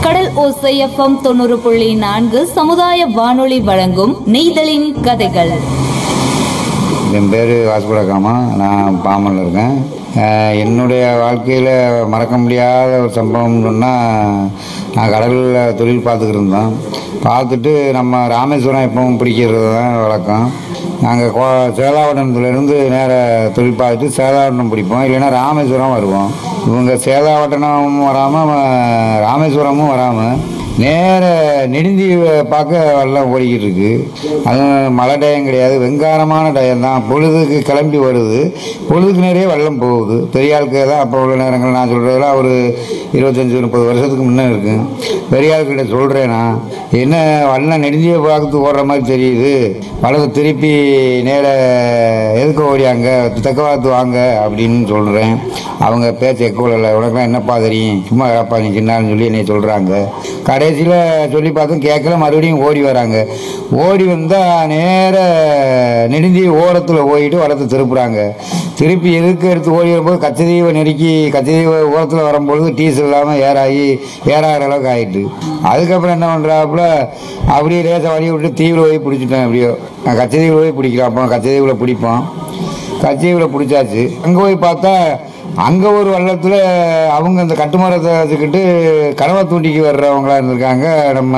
கடல் ஓசை எஃப்எம் தொண்ணூறு புள்ளி நான்கு சமுதாய வானொலி வழங்கும் நெய்தலின் கதைகள் என் பேர் வாசுபடகாமா நான் பாமனில் இருக்கேன் அஹ் என்னுடைய வாழ்க்கையில் மறக்க முடியாத ஒரு சம்பவம்னு சொன்னால் நான் கடலில் தொழில் பார்த்துக்கிட்டு இருந்தோம் பார்த்துட்டு நம்ம ராமேஸ்வரம் எப்பவும் பிடிக்கிறது தான் வழக்கம் நாங்கள் கோ சேதாவட்டணத்துலேருந்து நேர தொழில் பார்த்துட்டு சேதாவட்டணம் பிடிப்போம் இல்லைன்னா ராமேஸ்வரம் வருவோம் இவங்க சேதாவட்டணமும் வராமல் ராமேஸ்வரமும் வராமல் நேர நெடுந்தீவை பார்க்க வெள்ளம் ஓடிக்கிட்டு இருக்கு அதுவும் மழை டயம் கிடையாது வெங்காரமான டயம் தான் பொழுதுக்கு கிளம்பி வருது பொழுதுக்கு நிறைய வெள்ளம் போகுது பெரிய ஆளுக்கு தான் அப்போ உள்ள நேரங்கள் நான் சொல்கிறதெல்லாம் ஒரு இருபத்தஞ்சி முப்பது வருஷத்துக்கு முன்னே இருக்கு பெரிய ஆளுக்கிட்ட சொல்கிறேன்னா என்ன வெள்ளம் நெடுந்தீவை பார்த்து ஓடுற மாதிரி தெரியுது வலது திருப்பி நேர எதுக்கு ஓடியாங்க தெக்க பார்த்து வாங்க அப்படின்னு சொல்கிறேன் அவங்க பேச்ச எக்கோல இல்லை உனக்குலாம் என்னப்பா தெரியும் சும்மா கிடப்பா நீ சின்னான்னு சொல்லி என்னை சொல்கிறாங்க கடைசியில் சொல்லி பார்த்தும் கேட்கல மறுபடியும் ஓடி வராங்க ஓடி வந்தால் நேர நெடுந்தி ஓரத்தில் போயிட்டு வளர்த்து திருப்புறாங்க திருப்பி எதுக்கு எடுத்து ஓடி வரும்போது கச்சதீவை நெருக்கி கச்சதீவை ஓரத்தில் வரும்பொழுது டீசல் இல்லாமல் ஏறாகி ஏறாகிற அளவுக்கு ஆயிட்டு அதுக்கப்புறம் என்ன பண்ணுறாப்புல அப்படியே லேசாக வழி விட்டு தீவில் போய் பிடிச்சிட்டேன் எப்படியோ நான் கச்சதீவில் போய் பிடிக்கலாம் அப்போ கச்சதீவில் பிடிப்போம் கச்சேரியில் பிடிச்சாச்சு அங்கே போய் பார்த்தா அங்கே ஒரு வள்ளத்தில் அவங்க அந்த கட்டுமரத்தை வச்சுக்கிட்டு கனவா தூண்டிக்கு வர்றவங்களா இருந்திருக்காங்க நம்ம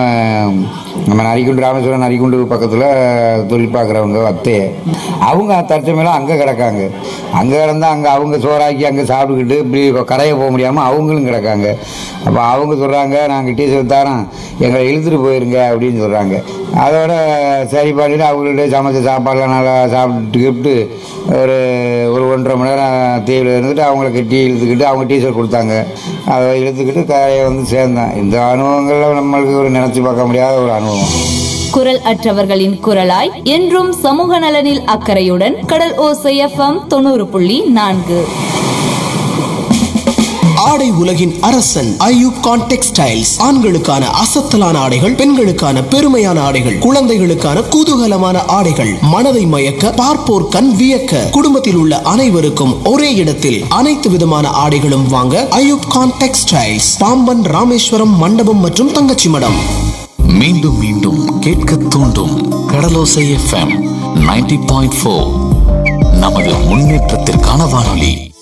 நம்ம நரிக்குண்டு ராமேஸ்வரம் நரிக்குண்டு பக்கத்தில் தொழில் பார்க்குறவங்க வத்தைய அவங்க தற்சமையில அங்கே கிடக்காங்க அங்கே கிடந்தா அங்கே அவங்க சோறாக்கி அங்கே சாப்பிட்டுக்கிட்டு இப்படி கரையை போக முடியாமல் அவங்களும் கிடக்காங்க அப்போ அவங்க சொல்கிறாங்க நாங்கள் டீசல் தரோம் எங்களை இழுத்துட்டு போயிருங்க அப்படின்னு சொல்கிறாங்க அதோட சரி பண்ணிட்டு அவங்கள்ட்ட சமைச்ச சாப்பாடெலாம் நல்லா சாப்பிட்டு கிப்ட்டு ஒரு ஒரு ஒன்றரை மணி நேரம் தீவில் இருந்துட்டு அவங்கள கட்டி இழுத்துக்கிட்டு அவங்க டீசல் கொடுத்தாங்க அதை இழுத்துக்கிட்டு கரையை வந்து சேர்ந்தேன் இந்த அனுபவங்கள்ல நம்மளுக்கு ஒரு நினச்சி பார்க்க முடியாத ஒரு அனுபவம் குரல் அற்றவர்களின் குரலாய் என்றும் சமூக நலனில் அக்கறையுடன் கடல் ஓசை எஃப்எம் தொண்ணூறு புள்ளி நான்கு ஆடை உலகின் அரசன் ஐயூப் கான் டெக்ஸ்டைல்ஸ் ஆண்களுக்கான அசத்தலான ஆடைகள் பெண்களுக்கான பெருமையான ஆடைகள் குழந்தைகளுக்கான குதூகலமான ஆடைகள் மனதை மயக்க பார்ப்போர் கண் வியக்க குடும்பத்தில் உள்ள அனைவருக்கும் ஒரே இடத்தில் அனைத்து விதமான ஆடைகளும் வாங்க ஐயூப் கான் டெக்ஸ்டைல்ஸ் பாம்பன் ராமேஸ்வரம் மண்டபம் மற்றும் தங்கச்சி மடம் மீண்டும் மீண்டும் கேட்க தூண்டும் Kadalosai FM ninety point four நமது முன்னேற்றத்திற்கான வானொலி